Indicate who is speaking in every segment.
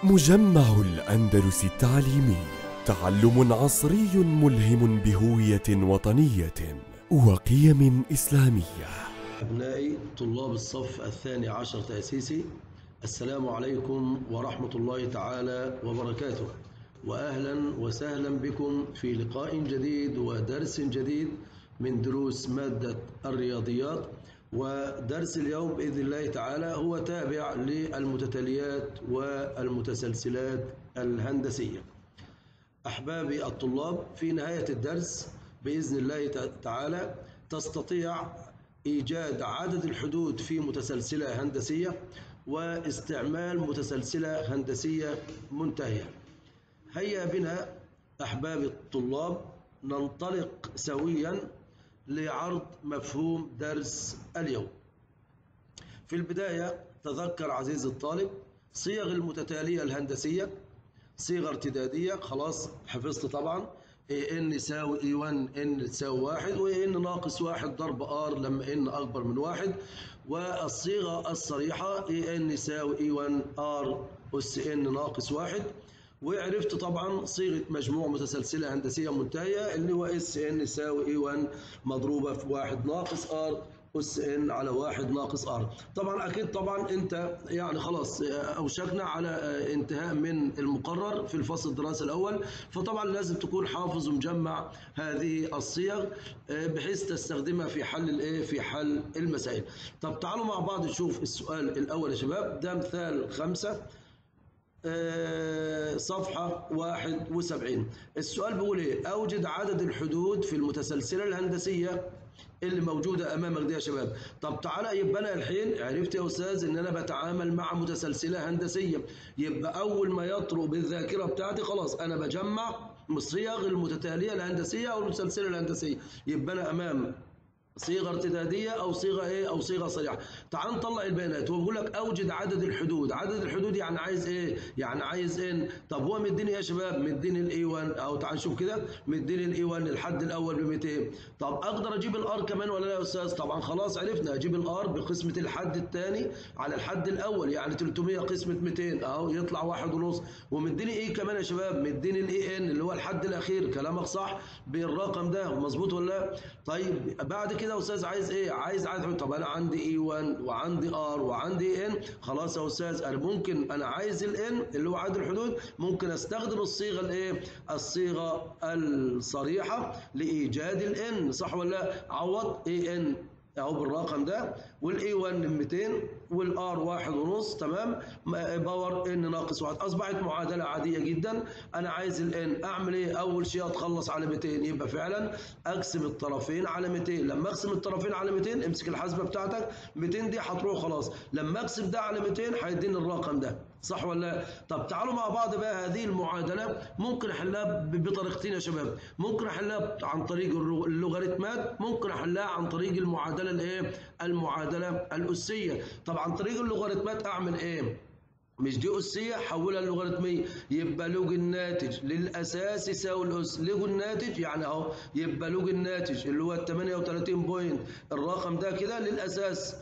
Speaker 1: مجمع الأندلس التعليمي تعلم عصري ملهم بهوية وطنية وقيم إسلامية
Speaker 2: أبنائي طلاب الصف الثاني عشر تأسيسي السلام عليكم ورحمة الله تعالى وبركاته وأهلا وسهلا بكم في لقاء جديد ودرس جديد من دروس مادة الرياضيات ودرس اليوم بإذن الله تعالى هو تابع للمتتاليات والمتسلسلات الهندسية أحبابي الطلاب في نهاية الدرس بإذن الله تعالى تستطيع إيجاد عدد الحدود في متسلسلة هندسية واستعمال متسلسلة هندسية منتهية هيا بنا أحبابي الطلاب ننطلق سويا لعرض مفهوم درس اليوم في البداية تذكر عزيزي الطالب صيغ المتتالية الهندسية صيغة ارتدادية خلاص حفظت طبعا ان يساوي اي 1 ان تساوي واحد وان ناقص واحد ضرب ار لما ان اكبر من واحد والصيغة الصريحة ان يساوي اي 1 ار اس ان ناقص واحد وعرفت طبعا صيغه مجموع متسلسله هندسيه منتهيه اللي هو اس ان يساوي اي 1 مضروبه في 1 ناقص ار اس ان على 1 ناقص ار طبعا اكيد طبعا انت يعني خلاص اوشكنا على انتهاء من المقرر في الفصل الدراسي الاول فطبعا لازم تكون حافظ ومجمع هذه الصيغ بحيث تستخدمها في حل الايه في حل المسائل طب تعالوا مع بعض نشوف السؤال الاول يا شباب ده مثال خمسة صفحة 71 السؤال بيقول ايه اوجد عدد الحدود في المتسلسلة الهندسية اللي موجودة امامك دي يا شباب طب تعالى يبقى انا الحين عرفت يا استاذ ان انا بتعامل مع متسلسلة هندسية يبقى اول ما يطرق بالذاكرة بتاعتي خلاص انا بجمع صيغ المتتالية الهندسية او المتسلسلة الهندسية يبقى انا امام صيغه ارتداديه او صيغه ايه او صيغه صريحه تعال نطلع البيانات هو بيقول لك اوجد عدد الحدود عدد الحدود يعني عايز ايه يعني عايز ان طب هو مديني يا شباب مديني الاي 1 او تعال نشوف كده مديني الاي 1 الحد الاول ب 200 طب اقدر اجيب الار كمان ولا لا يا استاذ طبعا خلاص عرفنا اجيب الار بقسمه الحد الثاني على الحد الاول يعني 300 قسمه 200 اهو يطلع واحد ونص ومديني ايه كمان يا شباب مديني الاي ان اللي هو الحد الاخير كلامك صح بالرقم ده مظبوط ولا لا طيب بعد كده يا استاذ عايز ايه عايز عدد طب انا عندي اي 1 وعندي ار وعندي ان خلاص يا استاذ انا ممكن انا عايز الان اللي هو عدد الحدود ممكن استخدم الصيغه الايه الصيغه الصريحه لايجاد الان صح ولا لا عوض اي ان اهو بالرقم ده والاي 1 200 والار واحد ونص تمام باور ان ناقص واحد اصبحت معادله عاديه جدا انا عايز الان اعمل ايه اول شيء اتخلص على 200 يبقى فعلا اقسم الطرفين على 200 لما اقسم الطرفين على 200 امسك الحاسبه بتاعتك 200 دي هتروح خلاص لما اقسم ده على 200 هيديني الرقم ده صح ولا لا طب تعالوا مع بعض بقى هذه المعادله ممكن احلها بطريقتين يا شباب ممكن احلها عن طريق اللوغاريتمات ممكن احلها عن طريق المعادله الايه المعادله الاسيه طب عن طريق اللوغاريتمات اعمل ايه مش دي أسية حولها للوغاريتمية يبقى لوج الناتج للأساس يساوي الأس لوج الناتج يعني أهو يبقى لوج الناتج اللي هو ال 38 بوينت الرقم ده كده للأساس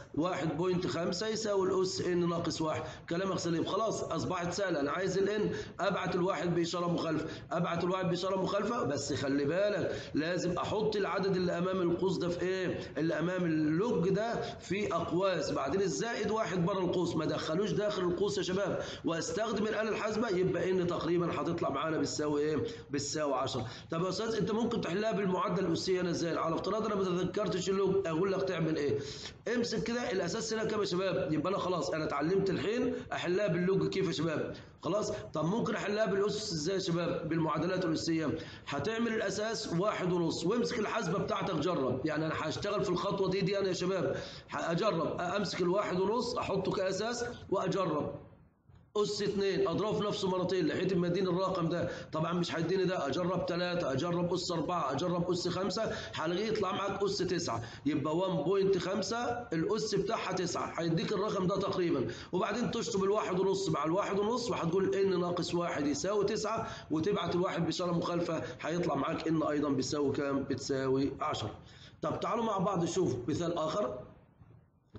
Speaker 2: 1.5 يساوي الأس إن ناقص 1 كلامك سليم خلاص أصبحت سهلة أنا عايز الإن أبعت الواحد بإشارة مخالفة أبعت الواحد بإشارة مخالفة بس خلي بالك لازم أحط العدد اللي أمام القوس ده في إيه اللي أمام اللوج ده في أقواس بعدين الزائد واحد بره القوس ما دخلوش داخل القوس يا شباب واستخدم الاله الحاسبه يبقى ان تقريبا هتطلع معانا بالساوي ايه بالساوي 10 طب يا استاذ انت ممكن تحلها بالمعادله الاسيه هنا ازاي على افتراض انا ما تذكرتش اللوج اقول لك تعمل ايه امسك كده الاساس هنا كام يا شباب يبقى انا خلاص انا اتعلمت الحين احلها باللوج كيف يا شباب خلاص طب ممكن احلها بالاسس ازاي يا شباب بالمعادلات الاسيه هتعمل الاساس واحد ونص وامسك الحاسبه بتاعتك جرب يعني انا هشتغل في الخطوه دي دي انا يا شباب اجرب امسك الواحد ونص احطه كاساس واجرب أس 2 أضربه في نفسه مرتين لحيت ما يديني الرقم ده طبعا مش هيديني ده أجرب 3 أجرب أس 4 أجرب أس 5 هلاقيه يطلع معاك أس 9 يبقى 1.5 الأس بتاعها 9 هيديك الرقم ده تقريبا وبعدين تشطب الواحد ونص مع الواحد ونص وهتقول إن ناقص واحد يساوي 9 وتبعت الواحد بإشارة مخالفة هيطلع معاك إن أيضا بيساوي كام؟ بتساوي 10 طب تعالوا مع بعض نشوف مثال آخر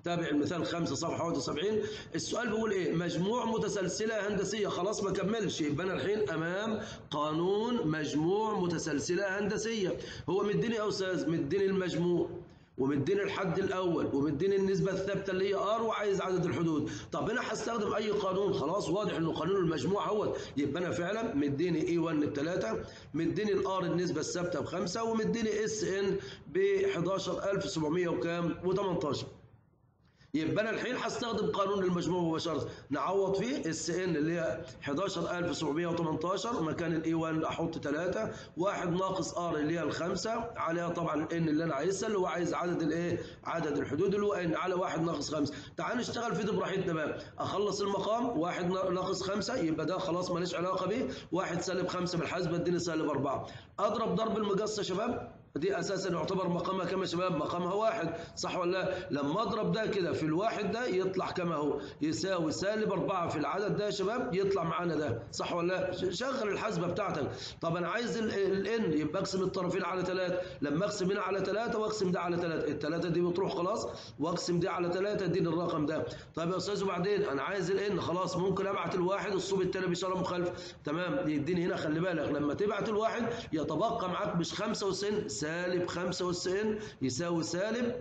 Speaker 2: تابع المثال 5 صفحه 71 السؤال بيقول ايه مجموع متسلسله هندسيه خلاص ما كملش يبقى انا الحين امام قانون مجموع متسلسله هندسيه هو مديني يا استاذ مديني المجموع ومديني الحد الاول ومديني النسبه الثابته اللي هي ار وعايز عدد الحدود طب انا هستخدم اي قانون خلاص واضح انه قانون المجموع اهوت يبقى انا فعلا مديني اي 1 بثلاثه مديني الار النسبه الثابته بخمسه ومديني اس ان ب 11700 وكام و18 يبقى انا الحين هستخدم قانون المجموع مباشره نعوض فيه اس ان اللي هي 11718 مكان الاي 1 احط 3 واحد ناقص ار اللي هي الخمسه عليها طبعا الان اللي انا عايزها اللي هو عايز عدد الايه عدد الحدود اللي هو ان على واحد ناقص 5 تعال نشتغل في ده براحتنا بقى اخلص المقام واحد ناقص 5 يبقى ده خلاص ماليش علاقه بيه واحد سالب 5 بالحاسبه اديني سالب 4 اضرب ضرب المقص يا شباب دي اساسا يعتبر مقامها كم يا شباب مقامها واحد صح ولا لا لما اضرب ده كده في الواحد ده يطلع كما هو يساوي سالب 4 في العدد ده يا شباب يطلع معانا ده صح ولا لا شغل الحاسبه بتاعتك طب انا عايز الان يبقى اقسم الطرفين على 3 لما اقسم هنا على 3 واقسم ده على 3 الثلاثه دي بتروح خلاص واقسم دي على 3 اديني الرقم ده طب يا استاذ وبعدين انا عايز الان خلاص ممكن ابعت الواحد الصوب الثاني باشاره مخالفه تمام يديني هنا خلي بالك لما تبعت الواحد يتبقى معاك مش 95 سالب 5 95 يساوي سالب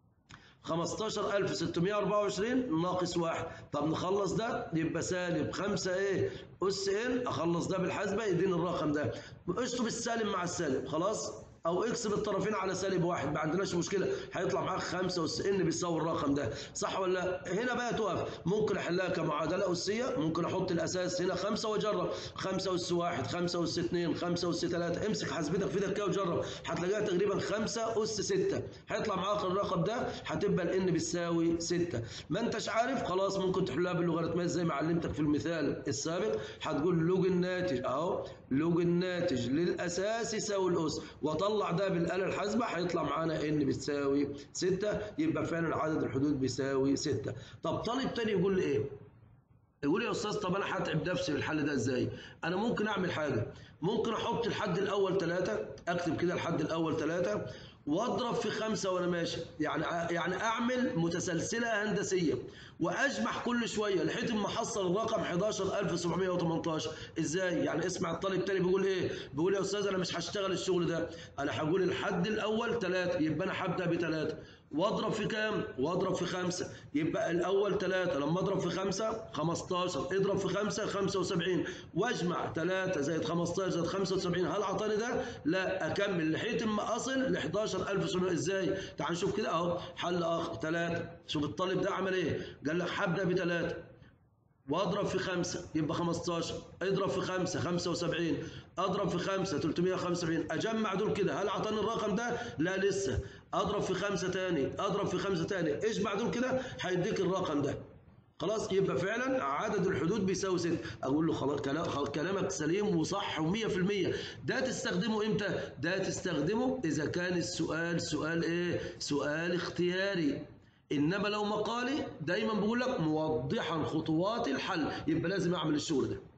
Speaker 2: 15624 ناقص واحد طب نخلص ده يبقى سالب 5 ايه اس ان اخلص ده بالحاسبه يديني الرقم ده اشطب السالب مع السالب خلاص او اكسب الطرفين على سالب واحد ما عندناش مشكله هيطلع معاك 5 اس ان بيساوي الرقم ده صح ولا لا هنا بقى تقف ممكن احلها كمعادله اسيه ممكن احط الاساس هنا 5 واجرب 5 اس 1 5 اس 2 5 اس 3 امسك حاسبتك في ايدك كده وجرب هتلاقيها تقريبا 5 اس 6 هيطلع معاك الرقم ده هتبقى الان بتساوي 6 ما انتش عارف خلاص ممكن تحلها باللوغاريتمات زي ما علمتك في المثال السابق هتقول لوج الناتج اهو لوج الناتج للاساس يساوي الاس وطلع ده بالاله الحاسبه هيطلع معانا ان بتساوي 6 يبقى فعلا عدد الحدود بيساوي 6 طب طالب تاني يقول لي ايه يقول يا استاذ طب انا هتعب نفسي في الحل ده ازاي انا ممكن اعمل حاجه ممكن احط الحد الاول 3 اكتب كده الحد الاول 3 واضرب في خمسة وانا ماشي يعني يعني اعمل متسلسله هندسيه واجمع كل شويه لحد ما احصل الرقم 11718 ازاي يعني اسمع الطالب تاني بيقول ايه بيقول يا استاذ انا مش هشتغل الشغل ده انا هقول الحد الاول 3 يبقى انا هبدا بثلاثه واضرب في كام؟ واضرب في خمسة يبقى الأول 3 لما أضرب في خمسة 15 اضرب في خمسة 75 واجمع 3 زائد 15 زائد 75 هل أعطاني ده؟ لا أكمل لحيت ما أصل ل 11700 إزاي؟ تعال نشوف كده أهو حل آخر 3 شوف الطالب ده عمل إيه؟ قال لك هبدأ بثلاثة واضرب في خمسة يبقى 15 اضرب في خمسة 75 اضرب في خمسة 375 اجمع دول كده هل اعطاني الرقم ده لا لسه اضرب في خمسة تاني اضرب في خمسة تاني اجمع دول كده هيديك الرقم ده خلاص يبقى فعلا عدد الحدود بيساوي 6 اقول له خلاص كلامك سليم وصح و100% ده تستخدمه امتى ده تستخدمه اذا كان السؤال سؤال ايه سؤال اختياري انما لو مقالي دايما بقول لك موضحا خطوات الحل يبقى لازم اعمل الشغل ده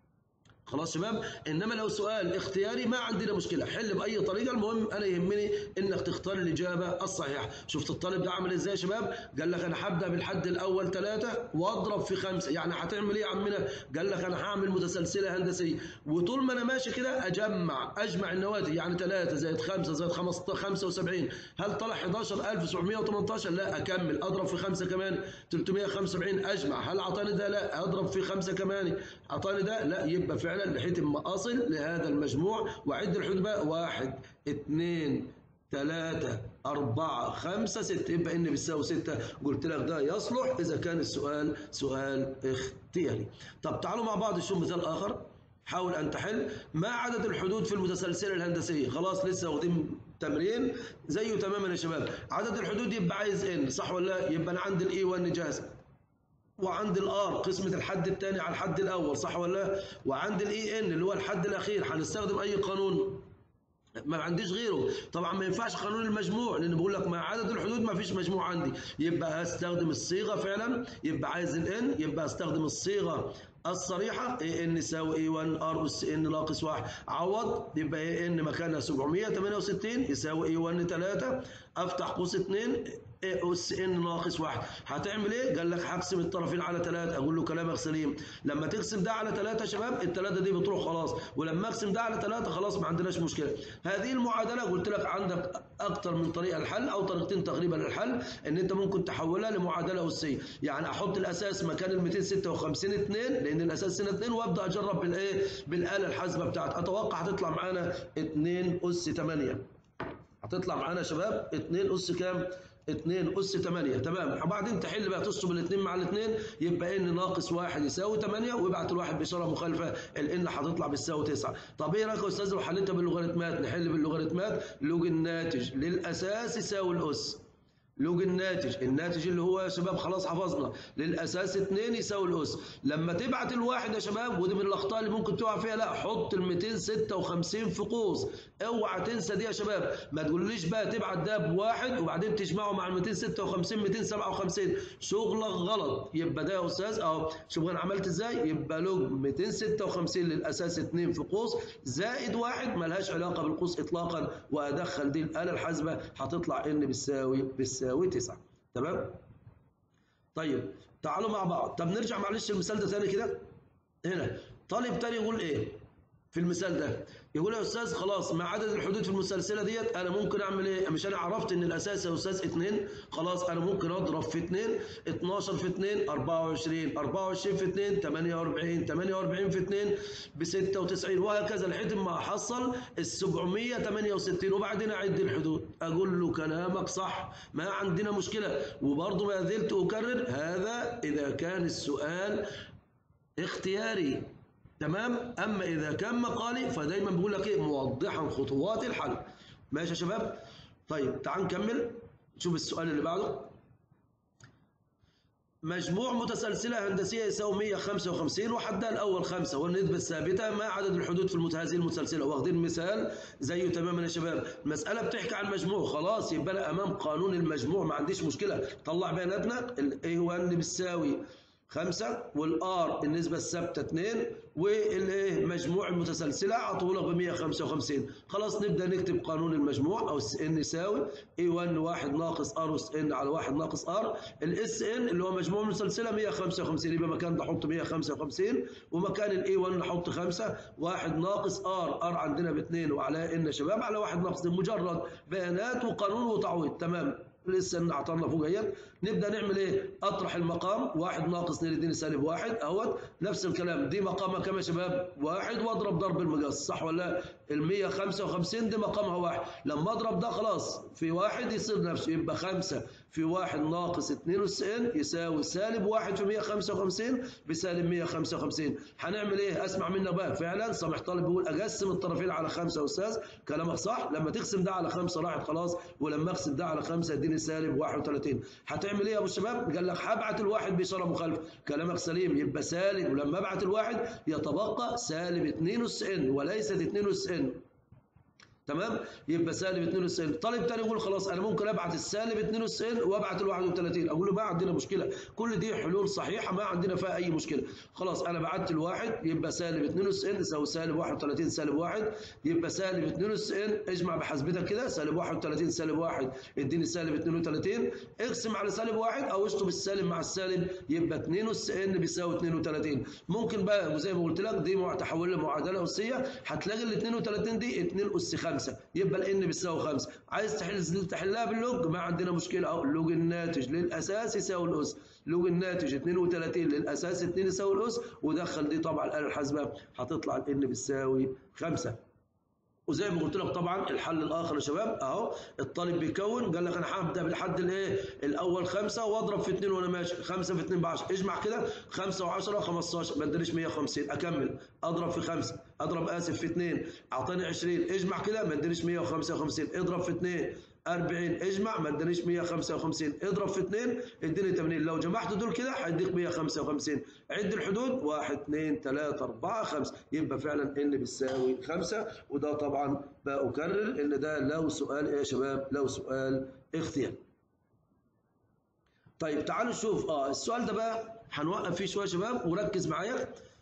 Speaker 2: خلاص شباب انما لو سؤال اختياري ما عندنا مشكله حل باي طريقه المهم انا يهمني انك تختار الاجابه الصحيحه شفت الطالب ده عمل ازاي يا شباب قال لك انا هبدا بالحد الاول ثلاثة واضرب في خمسة يعني هتعمل ايه يا عمنا قال لك انا هعمل متسلسله هندسيه وطول ما انا ماشي كده اجمع اجمع النواتج يعني 3 زائد 5 زائد 75 هل طلع 11718 لا اكمل اضرب في 5 كمان 375 اجمع هل اعطاني ده لا اضرب في 5 كمان اعطاني ده لا يبقى فعلا لحيت ما أصل لهذا المجموع وعد الحدود بقى واحد اثنين ثلاثة أربعة خمسة ستة يبقى إن بيساوي ستة قلت لك ده يصلح إذا كان السؤال سؤال اختياري طب تعالوا مع بعض نشوف مثال آخر حاول أن تحل ما عدد الحدود في المتسلسلة الهندسية خلاص لسه واخدين تمرين زيه تماما يا شباب عدد الحدود يبقى عايز ان صح ولا لا يبقى انا عندي الاي 1 جاهزه وعند الار قسمة الحد الثاني على الحد الأول صح ولا لا؟ وعند الاي ان اللي هو الحد الأخير هنستخدم أي قانون ما عنديش غيره طبعا ما ينفعش قانون المجموع لان بقول لك مع عدد الحدود ما فيش مجموع عندي يبقى هستخدم الصيغه فعلا يبقى عايز الان يبقى استخدم الصيغه الصريحه اي ان يساوي اي 1 ار اس ان ناقص 1 عوض يبقى اي ان مكانها 768 يساوي اي 1 3 افتح قوس 2 اس ان ناقص واحد هتعمل ايه؟ قال لك هقسم الطرفين على ثلاثة اقول له كلامك سليم لما تقسم ده على ثلاثة يا شباب الثلاثة دي بتروح خلاص ولما اقسم ده على ثلاثة خلاص ما عندناش مشكلة هذه المعادلة قلت لك عندك اكتر من طريقة للحل او طريقتين تقريبا للحل ان انت ممكن تحولها لمعادلة اسية يعني احط الاساس مكان ال 256 2 لان الاساس هنا 2 وابدا اجرب بالايه؟ بالاله الحاسبه بتاعتي اتوقع هتطلع معانا 2 اس 8 هتطلع معانا يا شباب 2 اس كام؟ 2 اس 8 تمام وبعدين تحل بقى تصب الاثنين مع الاثنين يبقى ان ناقص 1 يساوي 8 ويبعت الواحد باشاره مخالفه الان هتطلع بتساوي 9 طب ايه رايك يا استاذ لو حليتها باللوغاريتمات نحل باللوغاريتمات لوج الناتج للاساس يساوي الاس لوج الناتج الناتج اللي هو يا شباب خلاص حفظنا للاساس 2 يساوي الاس لما تبعت الواحد يا شباب ودي من الاخطاء اللي ممكن تقع فيها لا حط ال 256 في قوس اوعى تنسى دي يا شباب ما تقوليش بقى تبعت ده بواحد وبعدين تجمعه مع ال 256 257 شغلك غلط يبقى ده يا استاذ اهو شوف انا عملت ازاي يبقى لوج 256 للاساس 2 في قوس زائد واحد ملهاش علاقه بالقوس اطلاقا وادخل دي الاله الحاسبه هتطلع ان بتساوي بتساوي 9 تمام طيب تعالوا مع بعض طب نرجع معلش المثال ده تاني كده هنا طالب تاني يقول ايه في المثال ده يقول يا استاذ خلاص مع عدد الحدود في المسلسله ديت انا ممكن اعمل ايه مش انا عرفت ان الاساس يا استاذ 2 خلاص انا ممكن اضرب في 2 12 في 2 24 24 في 2 48 48 في 2 ب 96 وهكذا لحد ما احصل ال 768 وبعدين اعد الحدود اقول له كلامك صح ما عندنا مشكله وبرضه ما زلت اكرر هذا اذا كان السؤال اختياري تمام اما اذا كان مقالي فدايما بقول لك ايه موضحا خطوات الحل ماشي يا شباب طيب تعال نكمل نشوف السؤال اللي بعده مجموع متسلسلة هندسية يساوي 155 وحدها الأول خمسة والنسبة الثابتة ما عدد الحدود في المت... هذه المتسلسلة واخدين مثال زيه تماما يا شباب المسألة بتحكي عن مجموع خلاص يبقى أنا أمام قانون المجموع ما عنديش مشكلة طلع بياناتنا ال هو ان بتساوي خمسة والآر النسبة الثابتة 2 والايه مجموع المتسلسلة عطولة ب 155 خلاص نبدأ نكتب قانون المجموع أو اس ان يساوي اي 1 1 ناقص ار اس ان على 1 ناقص ار الاس ان اللي هو مجموع المتسلسلة 155 يبقى مكان ده احط 155 ومكان الاي 1 نحط 5 1 ناقص ار ار عندنا ب 2 وعلى ان شباب على 1 ناقص مجرد بيانات وقانون وتعويض تمام لسه ان اعطانا فوق اهيت نبدا نعمل ايه اطرح المقام واحد ناقص 2 يديني سالب واحد اهوت نفس الكلام دي مقامها كام يا شباب واحد واضرب ضرب المقص صح ولا ال 155 دي مقامها واحد لما اضرب ده خلاص في واحد يصير نفسه يبقى 5 في واحد ناقص 92 يساوي سالب واحد في 155 بسالب 155 هنعمل ايه اسمع منك بقى فعلا سامح طالب بيقول اقسم الطرفين على خمسه يا استاذ كلامك صح لما تقسم ده على خمسه راحت خلاص ولما اقسم ده على خمسه يديني سالب 31 هتعمل ايه يا ابو الشباب قال لك هبعت الواحد باشاره مخالفه كلامك سليم يبقى سالب ولما ابعت الواحد يتبقى سالب 92 وليست 92 تمام يبقى سالب 92 طالب تاني يقول خلاص انا ممكن ابعت السالب 92 وابعت ال 31 اقول له ما عندنا مشكله كل دي حلول صحيحه ما عندنا فيها اي مشكله خلاص انا بعت الواحد يبقى سالب 92 يساوي سالب 31 سالب 1 يبقى سالب 92 اجمع بحسبتك كده سالب 31 سالب 1 اديني سالب 32 اقسم على سالب 1 او اشطب السالب مع السالب يبقى 92 بيساوي 32 ممكن بقى وزي ما قلت لك دي تحول لمعادله اسيه هتلاقي ال 32 دي 2 اس 5 5 يبقى الان بتساوي 5 عايز تحل تحلها باللوج ما عندنا مشكله اهو اللوج الناتج للاساس يساوي الاس لوج الناتج 32 للاساس 2 يساوي الاس ودخل دي طبعا الاله الحاسبه هتطلع الان بتساوي 5 وزي ما قلت لك طبعا الحل الاخر يا شباب اهو الطالب بيكون قال لك انا هبدا بالحد الايه الاول خمسه واضرب في 2 وانا ماشي 5 في 2 ب 10 اجمع كده 5 و10 15 ما ادريش 150 اكمل اضرب في 5 اضرب اسف في 2 اعطاني 20 اجمع كده ما ادريش 155 اضرب في 2 40 اجمع ما ادانيش 155 اضرب في 2 اديني 80 لو جمعت دول كده هيديك 155 عد الحدود 1 2 3 4 5 يبقى فعلا ان بتساوي 5 وده طبعا بأكرر ان ده لو سؤال ايه يا شباب لو سؤال اختيار طيب تعالوا نشوف اه السؤال ده بقى هنوقف فيه شويه يا شباب وركز معايا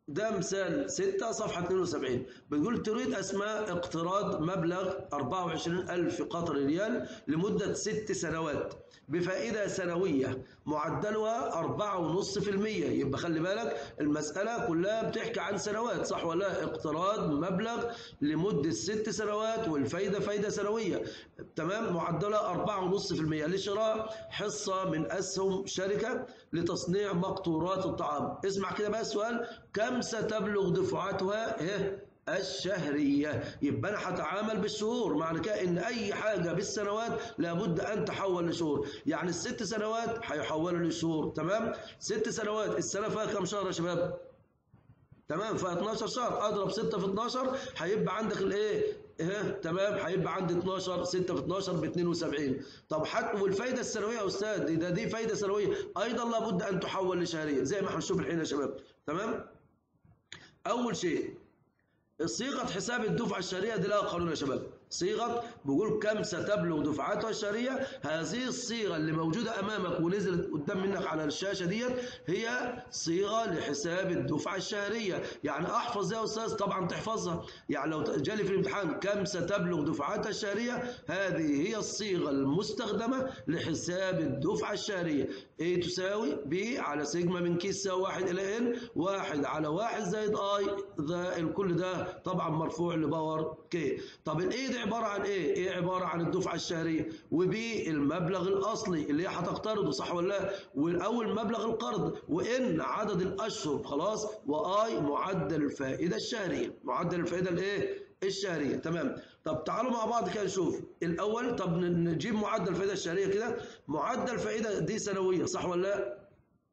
Speaker 2: ده مثال 6 صفحة 72 بيقول تريد أسماء اقتراض مبلغ 24000 قطر ريال لمدة ست سنوات بفائدة سنوية معدلها 4.5% يبقى خلي بالك المسألة كلها بتحكي عن سنوات صح ولا لا؟ اقتراض مبلغ لمدة ست سنوات والفايدة فايدة سنوية تمام معدلها 4.5% لشراء حصة من أسهم شركة لتصنيع مقطورات الطعام اسمع كده بقى السؤال كم ستبلغ دفعاتها إيه؟ الشهرية يبقى أنا هتعامل بالشهور معنى كده إن أي حاجة بالسنوات لابد أن تحول لشهور يعني الست سنوات هيحولوا لشهور تمام ست سنوات السنة فيها كم شهر يا شباب تمام ف 12 شهر اضرب 6 في 12 هيبقى عندك الايه اه تمام هيبقى عندي 12 6 في 12 ب 72 طب حتى والفايده السنويه يا استاذ دي ده دي فايده سنويه ايضا لابد ان تحول لشهريه زي ما هنشوف الحين يا شباب تمام اول شيء صيغه حساب الدفعه الشهريه دي لها قانون يا شباب صيغه بيقول كم ستبلغ دفعاتها الشهريه هذه الصيغه اللي موجوده امامك ونزلت قدام منك على الشاشه ديت هي صيغه لحساب الدفعه الشهريه يعني احفظ يا استاذ طبعا تحفظها يعني لو جالي في الامتحان كم ستبلغ دفعاتها الشهريه هذه هي الصيغه المستخدمه لحساب الدفعه الشهريه A تساوي B على سيجما من كيس تساوي 1 الى n 1 على 1 زائد I ده الكل ده طبعا مرفوع لباور K طب الايه دي عباره عن ايه؟ ايه عباره عن الدفعه الشهريه وبي المبلغ الاصلي اللي هي هتقترضه صح ولا لا؟ والاول مبلغ القرض وان عدد الاشهر خلاص واي معدل الفائده الشهريه معدل الفائده الايه؟ الشهريه تمام طب تعالوا مع بعض كده نشوف الاول طب نجيب معدل الفائده الشهريه كده معدل الفائده دي سنويه صح ولا لا؟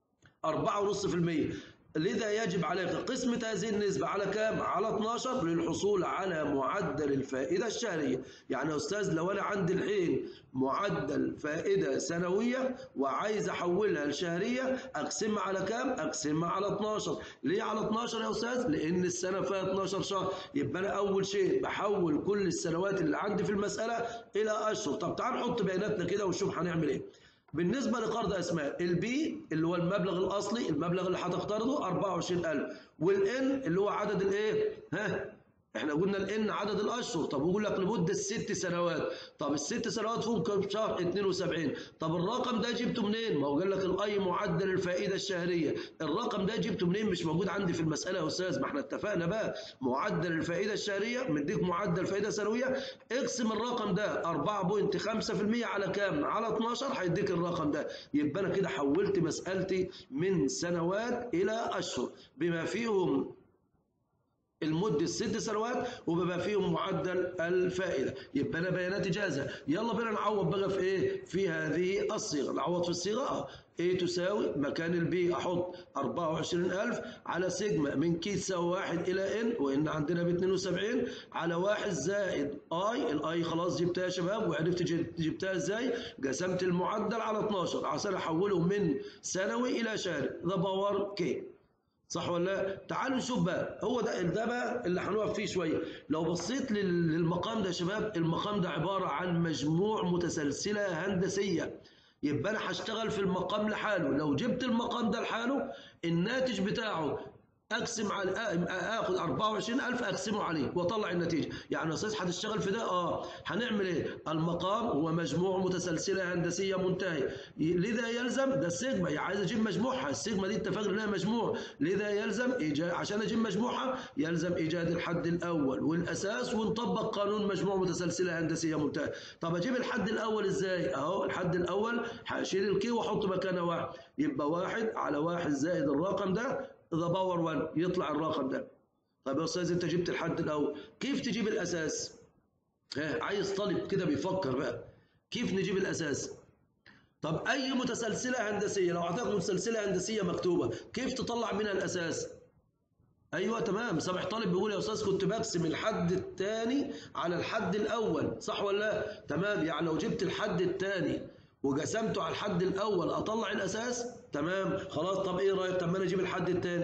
Speaker 2: 4.5% لذا يجب عليك قسمة هذه النسبة على كام؟ على 12 للحصول على معدل الفائدة الشهرية يعني يا أستاذ لو أنا عندي الحين معدل فائدة سنوية وعايز أحولها لشهرية أقسمها على كام؟ أقسمها على 12 ليه على 12 يا أستاذ؟ لأن السنة فيها 12 شهر يبقى أنا أول شيء بحول كل السنوات اللي عندي في المسألة إلى أشهر طب تعال نحط بياناتنا كده ونشوف هنعمل إيه بالنسبة لقرض أسماء البي اللي هو المبلغ الأصلي المبلغ اللي هتقترضه 24000 والإن اللي هو عدد الإيه؟ ها احنا قلنا الان عدد الاشهر طب يقول لك لمده ست سنوات طب الست سنوات فيهم كم شهر 72 طب الرقم ده جبته منين ما هو قال لك الاي معدل الفائده الشهريه الرقم ده جبته منين مش موجود عندي في المساله يا استاذ ما احنا اتفقنا بقى معدل الفائده الشهريه مديك معدل فائده سنويه اقسم الرقم ده 4.5% على كام على 12 هيديك الرقم ده يبقى انا كده حولت مسالتي من سنوات الى اشهر بما فيهم المدة ست سنوات وبيبقى فيهم معدل الفائدة يبقى أنا بياناتي جاهزة يلا بينا نعوض بقى في إيه في هذه الصيغة نعوض في الصيغة أه A تساوي مكان البي أحط 24000 على سيجما من كي تساوي 1 إلى N وإن عندنا ب 72 على 1 زائد I الأي خلاص جبتها يا شباب وعرفت جبتها إزاي قسمت المعدل على 12 عشان أحوله من سنوي إلى شهري ذا باور كي صح ولا لا؟ تعالوا نشوف بقى هو ده ده بقى اللي هنقف فيه شويه لو بصيت للمقام ده يا شباب المقام ده عباره عن مجموع متسلسله هندسيه يبقى انا هشتغل في المقام لحاله لو جبت المقام ده لحاله الناتج بتاعه اقسم على اخد 24000 اقسمه عليه واطلع النتيجه يعني يا استاذ هتشتغل في ده اه هنعمل ايه المقام هو مجموع متسلسله هندسيه منتهيه لذا يلزم ده السيجما يعني عايز اجيب مجموعها السيجما دي اتفقنا انها مجموع لذا يلزم إيجاد عشان اجيب مجموعها يلزم ايجاد الحد الاول والاساس ونطبق قانون مجموع متسلسله هندسيه منتهيه طب اجيب الحد الاول ازاي اهو الحد الاول هشيل الكي واحط مكانها واحد يبقى واحد على واحد زائد الرقم ده ذا باور 1 يطلع الرقم ده طب يا استاذ انت جبت الحد الاول كيف تجيب الاساس ها عايز طالب كده بيفكر بقى كيف نجيب الاساس طب اي متسلسله هندسيه لو اعطاك متسلسله هندسيه مكتوبه كيف تطلع منها الاساس ايوه تمام سامح طالب بيقول يا استاذ كنت بقسم الحد الثاني على الحد الاول صح ولا لا تمام يعني لو جبت الحد الثاني وقسمته على الحد الاول اطلع الاساس تمام خلاص طب ايه رايك طب ما انا اجيب الحد الثاني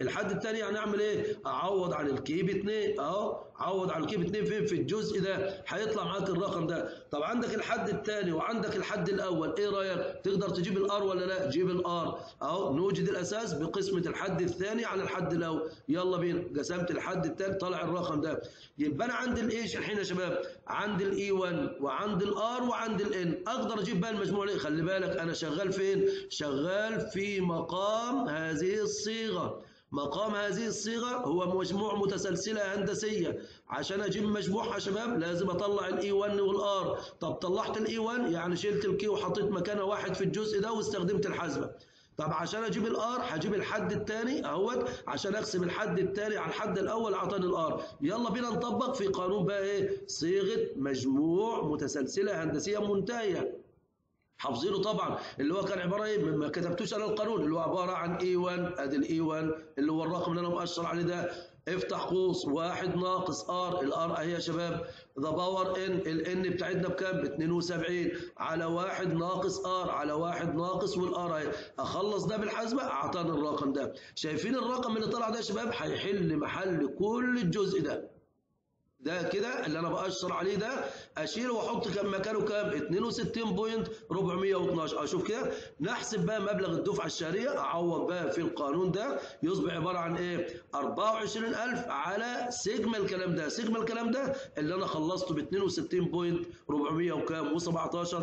Speaker 2: الحد الثاني هنعمل ايه اعوض عن الكيب 2 اهو عوض عن الكيب 2 فين في الجزء ده هيطلع معاك الرقم ده طب عندك الحد الثاني وعندك الحد الاول ايه رايك تقدر تجيب الار ولا لا جيب الار اهو نوجد الاساس بقسمه الحد الثاني على الحد الاول يلا بينا قسمت الحد الثاني طلع الرقم ده يبقى انا عندي الايش الحين يا شباب عندي الاي 1 وعندي الار وعندي الان اقدر اجيب بقى المجموع ليه خلي بالك انا شغال فين شغال في مقام هذه الصيغه مقام هذه الصيغة هو مجموع متسلسلة هندسية عشان أجيب مجموعها يا شباب لازم أطلع الإي 1 والآر طب طلعت الإي 1 يعني شلت الكي وحطيت مكانها واحد في الجزء ده واستخدمت الحاسبة طب عشان اجيب الار هجيب الحد الثاني اهوت عشان اقسم الحد الثاني على الحد الاول اعطاني الار يلا بينا نطبق في قانون بقى ايه صيغه مجموع متسلسله هندسيه منتهيه حافظينه طبعا اللي هو كان عباره ايه ما كتبتوش انا القانون اللي هو عباره عن اي 1 ادي الاي 1 اللي هو الرقم اللي انا مؤشر عليه ده افتح قوس واحد ناقص ار الار اهي يا شباب ذا باور ان الان بتاعتنا بكام؟ ب 72 على واحد ناقص ار على واحد ناقص والار اهي اخلص ده بالحاسبه اعطاني الرقم ده شايفين الرقم اللي طلع ده يا شباب هيحل محل كل الجزء ده ده كده اللي انا بأشر عليه ده اشيله واحط كم مكانه كام 62.412 اشوف كده نحسب بقى مبلغ الدفعه الشهريه اعوض بقى في القانون ده يصبح عباره عن ايه 24000 على سجم الكلام ده سجم الكلام ده اللي انا خلصته ب 62.400 وكام و17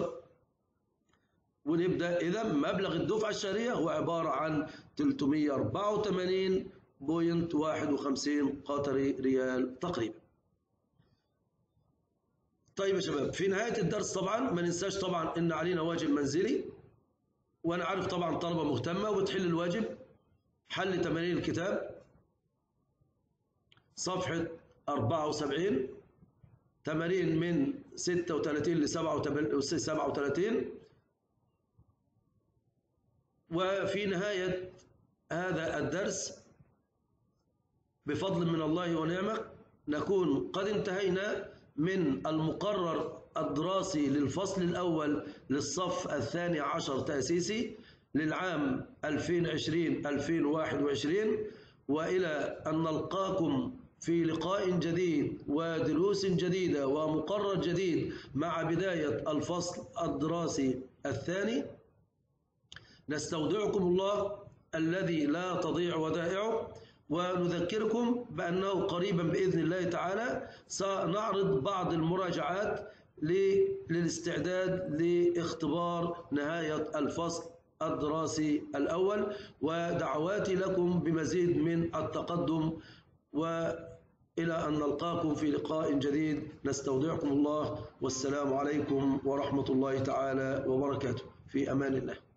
Speaker 2: ونبدا اذا مبلغ الدفعه الشهريه هو عباره عن 384.51 قطري ريال تقريبا طيب يا شباب في نهاية الدرس طبعا ما ننساش طبعا ان علينا واجب منزلي وانا عارف طبعا طلبة مهتمة وتحل الواجب حل تمارين الكتاب صفحة 74 تمارين من 36 ل 37 وفي نهاية هذا الدرس بفضل من الله ونعمه نكون قد انتهينا من المقرر الدراسي للفصل الأول للصف الثاني عشر تأسيسي للعام 2020-2021 وإلى أن نلقاكم في لقاء جديد ودروس جديدة ومقرر جديد مع بداية الفصل الدراسي الثاني نستودعكم الله الذي لا تضيع ودائعه ونذكركم بأنه قريبا بإذن الله تعالى سنعرض بعض المراجعات للاستعداد لاختبار نهاية الفصل الدراسي الأول ودعواتي لكم بمزيد من التقدم وإلى أن نلقاكم في لقاء جديد نستودعكم الله والسلام عليكم ورحمة الله تعالى وبركاته في أمان الله